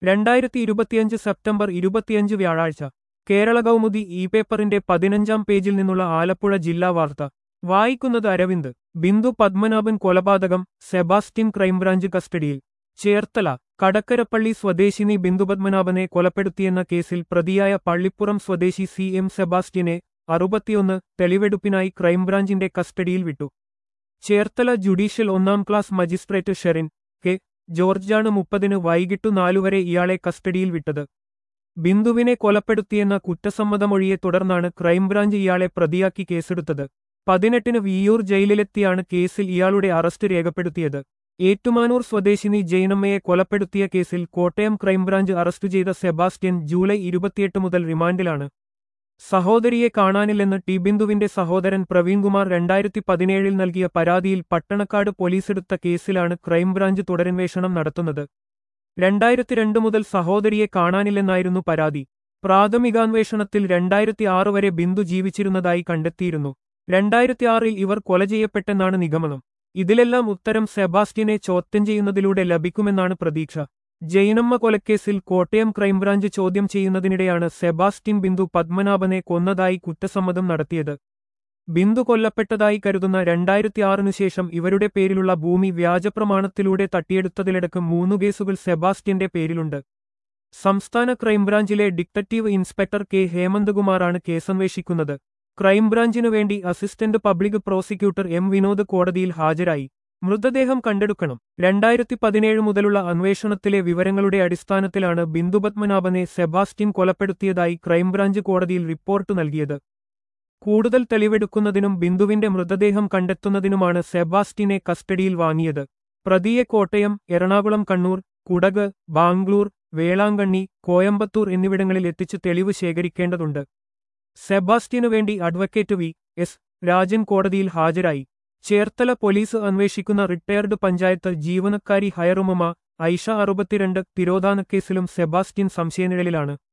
രണ്ടായിരത്തി ഇരുപത്തിയഞ്ച് സെപ്റ്റംബർ ഇരുപത്തിയഞ്ച് വ്യാഴാഴ്ച കേരള കൗമുദി ഇ പേപ്പറിന്റെ പതിനഞ്ചാം പേജിൽ നിന്നുള്ള ആലപ്പുഴ ജില്ലാ വാർത്ത വായിക്കുന്നത് അരവിന്ദ് ബിന്ദു പത്മനാഭൻ കൊലപാതകം സെബാസ്റ്റ്യൻ ക്രൈംബ്രാഞ്ച് കസ്റ്റഡിയിൽ ചേർത്തല കടക്കരപ്പള്ളി സ്വദേശിനി ബിന്ദു പത്മനാഭനെ കൊലപ്പെടുത്തിയെന്ന കേസിൽ പ്രതിയായ പള്ളിപ്പുറം സ്വദേശി സി എം സെബാസ്റ്റ്യനെ അറുപത്തിയൊന്ന് തെളിവെടുപ്പിനായി ക്രൈംബ്രാഞ്ചിന്റെ കസ്റ്റഡിയിൽ വിട്ടു ചേർത്തല ജുഡീഷ്യൽ ഒന്നാം ക്ലാസ് മജിസ്ട്രേറ്റ് ഷെറിൻ കെ ജോർജാണ് മുപ്പതിന് വൈകിട്ടു നാലുവരെ ഇയാളെ കസ്റ്റഡിയിൽ വിട്ടത് ബിന്ദുവിനെ കൊലപ്പെടുത്തിയെന്ന കുറ്റസമ്മതമൊഴിയെ തുടർന്നാണ് ക്രൈംബ്രാഞ്ച് ഇയാളെ പ്രതിയാക്കി കേസെടുത്തത് പതിനെട്ടിന് വിയ്യൂർ ജയിലിലെത്തിയാണ് കേസിൽ ഇയാളുടെ അറസ്റ്റ് രേഖപ്പെടുത്തിയത് ഏറ്റുമാനൂർ സ്വദേശിനി ജൈനമ്മയെ കൊലപ്പെടുത്തിയ കേസിൽ കോട്ടയം ക്രൈംബ്രാഞ്ച് അറസ്റ്റ് ചെയ്ത സെബാസ്റ്റ്യൻ ജൂലൈ ഇരുപത്തിയെട്ട് മുതൽ റിമാൻഡിലാണ് സഹോദരിയെ കാണാനില്ലെന്ന് ടി ബിന്ദുവിന്റെ സഹോദരൻ പ്രവീൺകുമാർ രണ്ടായിരത്തി പതിനേഴിൽ നൽകിയ പരാതിയിൽ പട്ടണക്കാട് പോലീസെടുത്ത കേസിലാണ് ക്രൈംബ്രാഞ്ച് തുടരന്വേഷണം നടത്തുന്നത് രണ്ടായിരത്തി രണ്ട് മുതൽ സഹോദരിയെ കാണാനില്ലെന്നായിരുന്നു പരാതി പ്രാഥമികാന്വേഷണത്തിൽ രണ്ടായിരത്തി ആറ് വരെ ബിന്ദു ജീവിച്ചിരുന്നതായി കണ്ടെത്തിയിരുന്നു രണ്ടായിരത്തി ആറിൽ ഇവർ കൊല ചെയ്യപ്പെട്ടെന്നാണ് നിഗമനം ഇതിലെല്ലാം ഉത്തരം സെബാസ്റ്റ്യനെ ചോദ്യം ചെയ്യുന്നതിലൂടെ ലഭിക്കുമെന്നാണ് പ്രതീക്ഷ ജൈനമ്മ കൊലക്കേസിൽ കോട്ടയം ക്രൈംബ്രാഞ്ച് ചോദ്യം ചെയ്യുന്നതിനിടെയാണ് സെബാസ്റ്റ്യൻ ബിന്ദു പത്മനാഭനെ കൊന്നതായി കുറ്റസമ്മതം നടത്തിയത് ബിന്ദു കൊല്ലപ്പെട്ടതായി കരുതുന്ന രണ്ടായിരത്തി ആറിനു ശേഷം ഇവരുടെ പേരിലുള്ള ഭൂമി വ്യാജപ്രമാണത്തിലൂടെ തട്ടിയെടുത്തതിലടക്കം മൂന്നു കേസുകൾ സെബാസ്റ്റ്യന്റെ പേരിലുണ്ട് സംസ്ഥാന ക്രൈംബ്രാഞ്ചിലെ ഡിറ്റക്റ്റീവ് ഇൻസ്പെക്ടർ കെ ഹേമന്തകുമാറാണ് കേസന്വേഷിക്കുന്നത് ക്രൈംബ്രാഞ്ചിനു വേണ്ടി assistant public prosecutor M Vinod കോടതിയിൽ ഹാജരായി മൃതദേഹം കണ്ടെടുക്കണം രണ്ടായിരത്തി പതിനേഴ് മുതലുള്ള അന്വേഷണത്തിലെ വിവരങ്ങളുടെ അടിസ്ഥാനത്തിലാണ് ബിന്ദു പത്മനാഭനെ സെബാസ്റ്റ്യൻ കൊലപ്പെടുത്തിയതായി ക്രൈംബ്രാഞ്ച് കോടതിയിൽ റിപ്പോർട്ട് നൽകിയത് കൂടുതൽ തെളിവെടുക്കുന്നതിനും ബിന്ദുവിന്റെ മൃതദേഹം കണ്ടെത്തുന്നതിനുമാണ് സെബാസ്റ്റ്യനെ കസ്റ്റഡിയിൽ വാങ്ങിയത് പ്രതിയെ കോട്ടയം എറണാകുളം കണ്ണൂർ കുടക് ബാംഗ്ലൂർ വേളാങ്കണ്ണി കോയമ്പത്തൂർ എന്നിവിടങ്ങളിൽ എത്തിച്ച് തെളിവ് ശേഖരിക്കേണ്ടതുണ്ട് സെബാസ്റ്റ്യനു വേണ്ടി അഡ്വക്കേറ്റ് വി എസ് രാജൻ കോടതിയിൽ ഹാജരായി ചേർത്തല പോലീസ് അന്വേഷിക്കുന്ന റിട്ടയർഡ് പഞ്ചായത്ത് ജീവനക്കാരി ഹയറുമ ഐഷ അറുപത്തിരണ്ട് തിരോധാനക്കേസിലും സെബാസ്റ്റ്യൻ സംശയനിഴലിലാണ്